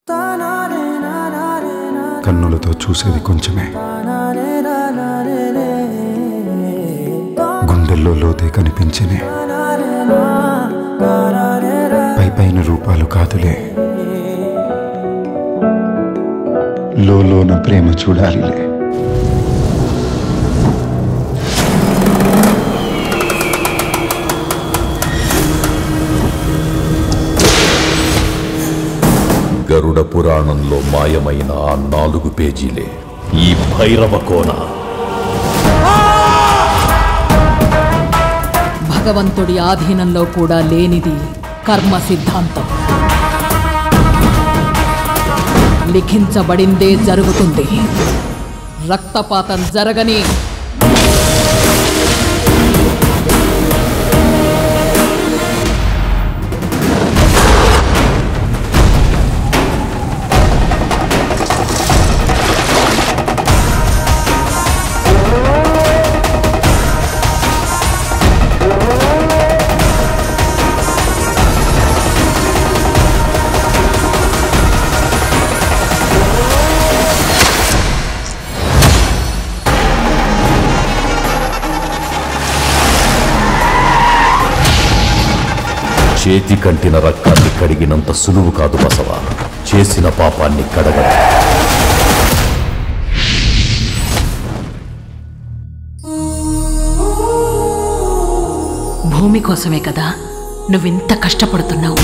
కన్నులతో చూసేది కొంచెమే గుండెల్లో లోతే కనిపించనే పై పైన రూపాలు కాదులే లోన ప్రేమ చూడాలిలే గరుడ పురాణంలో మాయమైన ఆ నాలుగు పేజీలే ఈ భైరవ కోన భగవంతుడి ఆధీనంలో కూడా లేనిది కర్మ సిద్ధాంతం లిఖించబడిందే జరుగుతుంది రక్తపాతం జరగని చేతి కంటిన రక్తాన్ని కడిగినంత సులువు కాదు బసవ చేసిన పాపాన్ని కడగడం భూమి కోసమే కదా నువ్వింత కష్టపడుతున్నావు